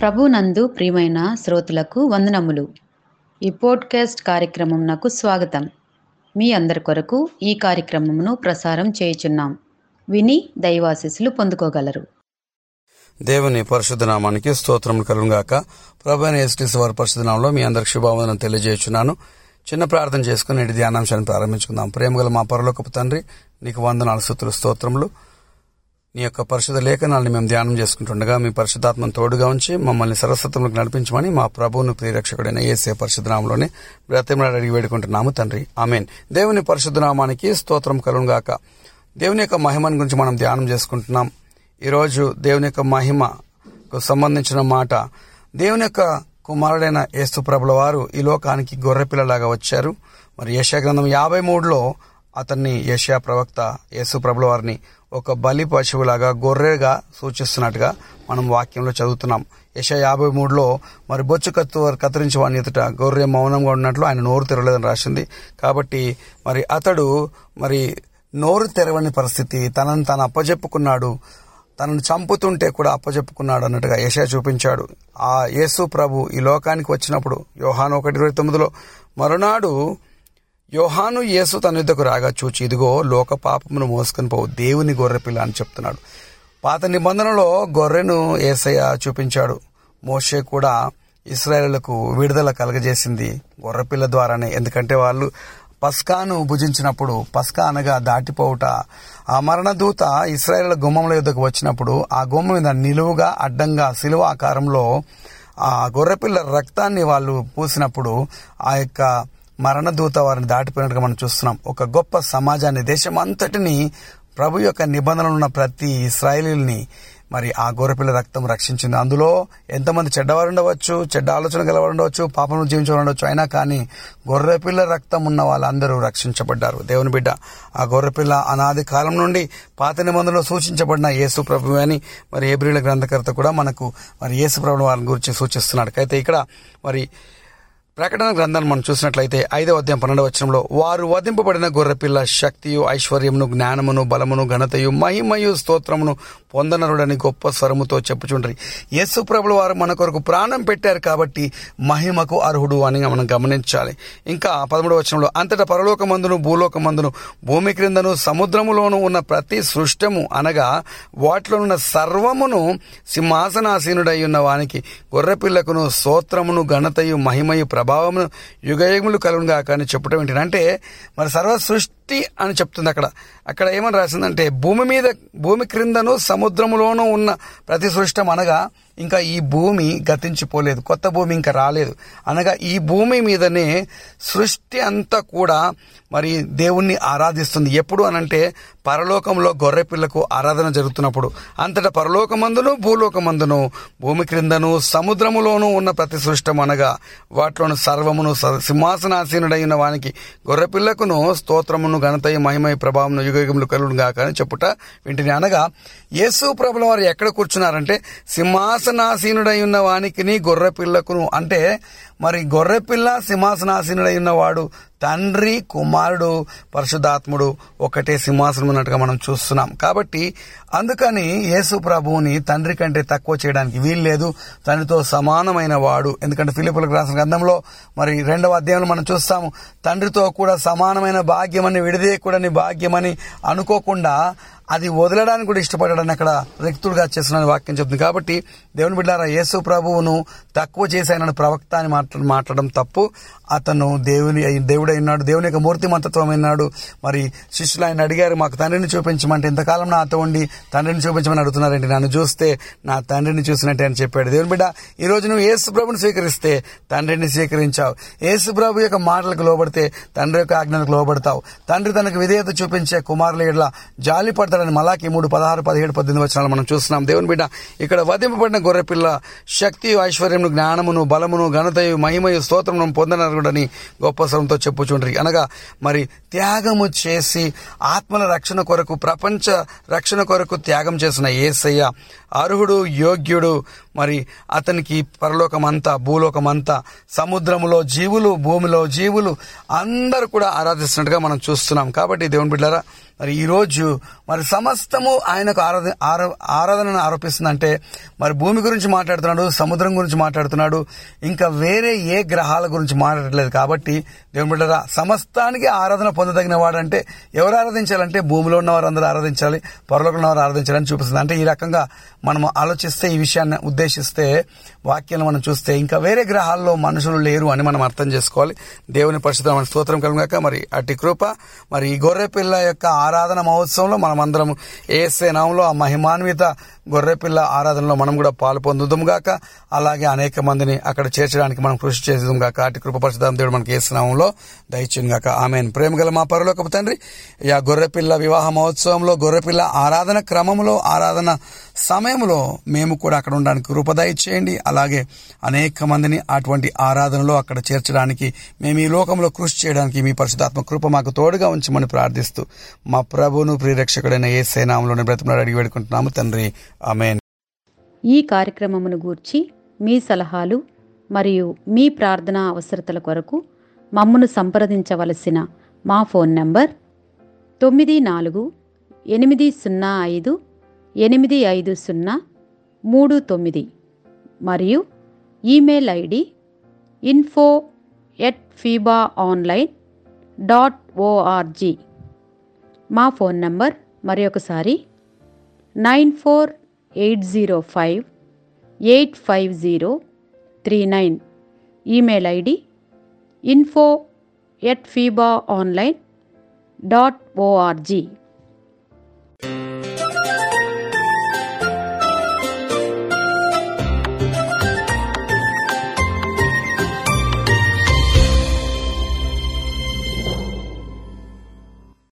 ప్రభునందు ప్రియమైన శ్రోతలకు వందనములు ఈ పోడ్కాస్ట్ కార్యక్రమం నాకు స్వాగతం మీ అందరి కొరకు ఈ కార్యక్రమమును ప్రసారం చేయుచున్నాం విని దైవాశీస్సులు పొందుకోగలరు దేవుని పరిశుద్ధ నామానికి స్తోత్రం కలుగాక ప్రభు ఎస్టీస్ వారి పరిశుద్ధ నామంలో మీ అందరికి శుభావందనం తెలియజేస్తున్నాను చిన్న ప్రార్థన చేసుకుని నేటి ధ్యానాంశాన్ని ప్రారంభించుకుందాం ప్రేమగల మా పరలోకపు తండ్రి నీకు వందనాలు స్థుతులు స్తోత్రములు నీ యొక్క పరిశుద్ధ లేఖనాలను మేము ధ్యానం చేసుకుంటుండగా మీ పరిశుద్ధాత్మను తోడుగా ఉంచి మమ్మల్ని సరస్వతంలోకి నడిపించమని మా ప్రభువును ప్రియరక్షకుడైన ఏసే పరిశుద్ధనామంలోనే బ్రతిమలాడి అడిగి వేడుకుంటున్నాము తండ్రి ఆమెన్ దేవుని పరిశుద్ధ నామానికి స్తోత్రం కలుగాక దేవుని యొక్క మహిమని గురించి మనం ధ్యానం చేసుకుంటున్నాం ఈరోజు దేవుని యొక్క మహిమకు సంబంధించిన మాట దేవుని యొక్క కుమారుడైన యేసు ప్రభుల వారు ఈ లోకానికి గొర్రెపిల్లలాగా వచ్చారు మరి యశా గ్రంథం యాభై మూడులో అతన్ని యశా ప్రవక్త యేసు ప్రభుల వారిని ఒక బలి పశువులాగా గొర్రెగా సూచిస్తున్నట్టుగా మనం వాక్యంలో చదువుతున్నాం యశ యాభై మూడులో మరి బొచ్చు కత్తు కత్తిరించి వాని ఎదుట గొర్రె మౌనంగా ఉన్నట్లు ఆయన నోరు తెరవలేదని రాసింది కాబట్టి మరి అతడు మరి నోరు తెరవని పరిస్థితి తనను తాను అప్పజెప్పుకున్నాడు తనను చంపుతుంటే కూడా అప్పజెప్పుకున్నాడు అన్నట్టుగా యశా చూపించాడు ఆ యేసు ప్రభు ఈ లోకానికి వచ్చినప్పుడు యోహాను ఒకటి ఇరవై తొమ్మిదిలో మరునాడు యోహాను యేసు తన యుద్ధకు రాగా చూచి ఇదిగో లోక పాపమును మోసుకొని పోవు దేవుని గొర్రెపిల్ల అని చెప్తున్నాడు పాత నిబంధనలో గొర్రెను ఏసయ్య చూపించాడు మోషే కూడా ఇస్రాయేళ్లకు విడుదల కలగజేసింది గొర్రెపిల్ల ద్వారానే ఎందుకంటే వాళ్ళు పస్కాను భుజించినప్పుడు పస్కా అనగా దాటిపోవుట ఆ మరణదూత ఇస్రాయేల్ గుమ్మంల యుద్ధకు వచ్చినప్పుడు ఆ గుమ్మం మీద నిలువుగా అడ్డంగా సిలువ ఆకారంలో ఆ గొర్రెపిల్ల రక్తాన్ని వాళ్ళు పూసినప్పుడు ఆ యొక్క మరణదూత వారిని దాటిపోయినట్టుగా మనం చూస్తున్నాం ఒక గొప్ప సమాజాన్ని దేశం అంతటిని ప్రభు యొక్క నిబంధనలు ఉన్న ప్రతి ఇస్రాయలీల్ని మరి ఆ గొర్రెపిల్ల రక్తం రక్షించింది అందులో ఎంతమంది చెడ్డవారు ఉండవచ్చు చెడ్డ ఆలోచన గలవారు ఉండవచ్చు పాపను జీవించవారు ఉండవచ్చు అయినా కానీ గొర్రెపిల్ల రక్తం ఉన్న వాళ్ళందరూ రక్షించబడ్డారు దేవుని బిడ్డ ఆ గొర్రెపిల్ల అనాది కాలం నుండి పాత నిబంధనలో సూచించబడిన యేసు ప్రభు అని మరి ఏబ్రిల గ్రంథకర్త కూడా మనకు మరి యేసు ప్రభు వారిని గురించి సూచిస్తున్నాడు అయితే ఇక్కడ మరి ప్రకటన గ్రంథాన్ని మనం చూసినట్లయితే ఐదవ అధ్యాయం పన్నెండవ వచనంలో వారు వధింపబడిన గొర్రెపిల్ల శక్తియు ఐశ్వర్యమును జ్ఞానమును బలమును ఘనతయు మహిమయు స్తోత్రమును పొందనరుడని గొప్ప స్వరముతో చెప్పుచుండ్రి యేసు ప్రభుల వారు మన కొరకు ప్రాణం పెట్టారు కాబట్టి మహిమకు అర్హుడు అని మనం గమనించాలి ఇంకా పదమూడవ వచనంలో అంతటా పరలోకమందును భూలోకమందును భూమి క్రిందను సముద్రములోను ఉన్న ప్రతి సృష్టము అనగా వాటిలో ఉన్న సర్వమును సింహాసనాసీనుడై ఉన్న వానికి గొర్రెపిల్లకును స్తోత్రమును ఘనతయు మహిమయు ప్రభావమును యుగయుగములు కలుగుగా కానీ చెప్పడం ఏంటంటే మరి సర్వ సృష్టి అని చెప్తుంది అక్కడ అక్కడ ఏమని రాసిందంటే భూమి మీద భూమి క్రిందను సముద్రములోనూ ఉన్న ప్రతి సృష్టం అనగా ఇంకా ఈ భూమి గతించిపోలేదు కొత్త భూమి ఇంకా రాలేదు అనగా ఈ భూమి మీదనే సృష్టి అంతా కూడా మరి దేవుణ్ణి ఆరాధిస్తుంది ఎప్పుడు అనంటే పరలోకంలో గొర్రెపిల్లకు ఆరాధన జరుగుతున్నప్పుడు అంతటా పరలోకమందును భూలోకమందును భూమి క్రిందను సముద్రములోనూ ఉన్న ప్రతి సృష్టం అనగా వాటిలోని సర్వమును సింహాసనాసీనుడైన వానికి గొర్రెపిల్లకును స్తోత్రమును ఘనతయ మహిమయ ప్రభావమును యుగయుగములు కలుగుగా కానీ చెప్పుట వింటిని అనగా యేసు ప్రభుల వారు ఎక్కడ కూర్చున్నారంటే సింహాసనాసీనుడై ఉన్న వానికి గొర్రెపిల్లకును అంటే మరి గొర్రెపిల్ల సింహాసనాసీనుడై ఉన్నవాడు తండ్రి కుమారుడు పరిశుద్ధాత్ముడు ఒకటే సింహాసనం ఉన్నట్టుగా మనం చూస్తున్నాం కాబట్టి అందుకని యేసు ప్రభువుని తండ్రి కంటే తక్కువ చేయడానికి వీల్లేదు తండ్రితో సమానమైన వాడు ఎందుకంటే ఫిలిపులకు రాసిన గ్రంథంలో మరి రెండవ అధ్యాయంలో మనం చూస్తాము తండ్రితో కూడా సమానమైన భాగ్యమని విడదీయకూడని భాగ్యమని అనుకోకుండా అది వదలడానికి కూడా ఇష్టపడాడని అక్కడ రిక్తుడుగా చేస్తున్న వాక్యం చెప్తుంది కాబట్టి దేవుని బిడ్డారా యేసు ప్రభువును తక్కువ చేసి ఆయన ప్రవక్త అని మాట్లా మాట్లాడడం తప్పు అతను దేవుని దేవుడై ఉన్నాడు దేవుని యొక్క మూర్తిమంతత్వం అయినాడు మరి శిష్యులు ఆయన అడిగారు మాకు తండ్రిని చూపించమంటే ఇంతకాలం నాతో ఉండి తండ్రిని చూపించమని అడుగుతున్నారండి నన్ను చూస్తే నా తండ్రిని చూసినట్టే అని చెప్పాడు దేవుని బిడ్డ ఈ రోజు నువ్వు యేసు ప్రభుని స్వీకరిస్తే తండ్రిని స్వీకరించావు యేసు ప్రభు యొక్క మాటలకు లోబడితే తండ్రి యొక్క ఆజ్ఞలకు లోబడతావు తండ్రి తనకు విధేయత చూపించే కుమారుల ఎడ్ల జాలి పడతాడని మలాకి మూడు పదహారు పదిహేడు పద్దెనిమిది వచనాలు మనం చూస్తున్నాం దేవుని బిడ్డ ఇక్కడ వధింపబడిన గొర్రెపిల్ల శక్తి ఐశ్వర్యమును జ్ఞానమును బలమును ఘనతయు మహిమయు స్తోత్రమును పొందనరుగుడని గొప్ప స్వరంతో చెప్పుచుండ్రి అనగా మరి త్యాగము చేసి ఆత్మల రక్షణ కొరకు ప్రపంచ రక్షణ కొరకు త్యాగం చేసిన ఏసయ్య అర్హుడు యోగ్యుడు మరి అతనికి పరలోకమంతా భూలోకమంతా సముద్రములో జీవులు భూమిలో జీవులు అందరూ కూడా ఆరాధిస్తున్నట్టుగా మనం చూస్తున్నాం కాబట్టి దేవుని బిడ్డారా మరి ఈరోజు మరి సమస్తము ఆయనకు ఆరాధ ఆరా- ఆరాధనను ఆరోపిస్తుందంటే మరి భూమి గురించి మాట్లాడుతున్నాడు సముద్రం గురించి మాట్లాడుతున్నాడు ఇంకా వేరే ఏ గ్రహాల గురించి మాట్లాడట్లేదు కాబట్టి దేవుని బిడ్డరా సమస్తానికి ఆరాధన పొందదగిన వాడంటే ఎవరు ఆరాధించాలంటే భూమిలో ఉన్నవారు అందరూ ఆరాధించాలి పొరలో ఉన్నవారు ఆరాధించాలని చూపిస్తుంది అంటే ఈ రకంగా మనం ఆలోచిస్తే ఈ విషయాన్ని ఉద్దేశిస్తే వాక్యాన్ని మనం చూస్తే ఇంకా వేరే గ్రహాల్లో మనుషులు లేరు అని మనం అర్థం చేసుకోవాలి దేవుని పరిశుద్ధమైన స్తోత్రం కలుగాక మరి అట్టి కృప మరి ఈ గొర్రె పిల్ల యొక్క ఆరాధన మహోత్సవంలో మనం అందరం ఏసే నామంలో ఆ మహిమాన్విత గొర్రెపిల్ల ఆరాధనలో మనం కూడా పాలు పొందుదాం గాక అలాగే అనేక మందిని అక్కడ చేర్చడానికి మనం కృషి చేద్దాం గాక అటు కృప పరిశుద్ధం దేవుడు మనకి ఏసునామంలో దయచేయను గాక ఆమె ప్రేమ గల మా పరలోకపు తండ్రి ఈ ఆ గొర్రెపిల్ల వివాహ మహోత్సవంలో గొర్రెపిల్ల ఆరాధన క్రమంలో ఆరాధన సమయంలో మేము కూడా అక్కడ ఉండడానికి కృప దయచేయండి అలాగే అనేక మందిని అటువంటి ఆరాధనలో అక్కడ చేర్చడానికి మేము ఈ లోకంలో కృషి చేయడానికి మీ పరిశుధాత్మ కృప మాకు తోడుగా ఉంచమని ప్రార్థిస్తూ మా ప్రభును ప్రియరక్షకుడైన ఏ సేనాంలోని బ్రతిమలాడి అడిగి వేడుకుంటున్నాము తండ్రి ఆమెన్ ఈ కార్యక్రమమును గూర్చి మీ సలహాలు మరియు మీ ప్రార్థనా అవసరతల కొరకు మమ్మను సంప్రదించవలసిన మా ఫోన్ నంబర్ తొమ్మిది నాలుగు ఎనిమిది సున్నా ఐదు ఎనిమిది ఐదు సున్నా మూడు తొమ్మిది మరియు email ID info at FIBA online dot ORG మా ఫోన్ నంబర్ మరి ఒకసారి nine four eight zero five eight five zero three nine email ID info at FIBA online dot ORG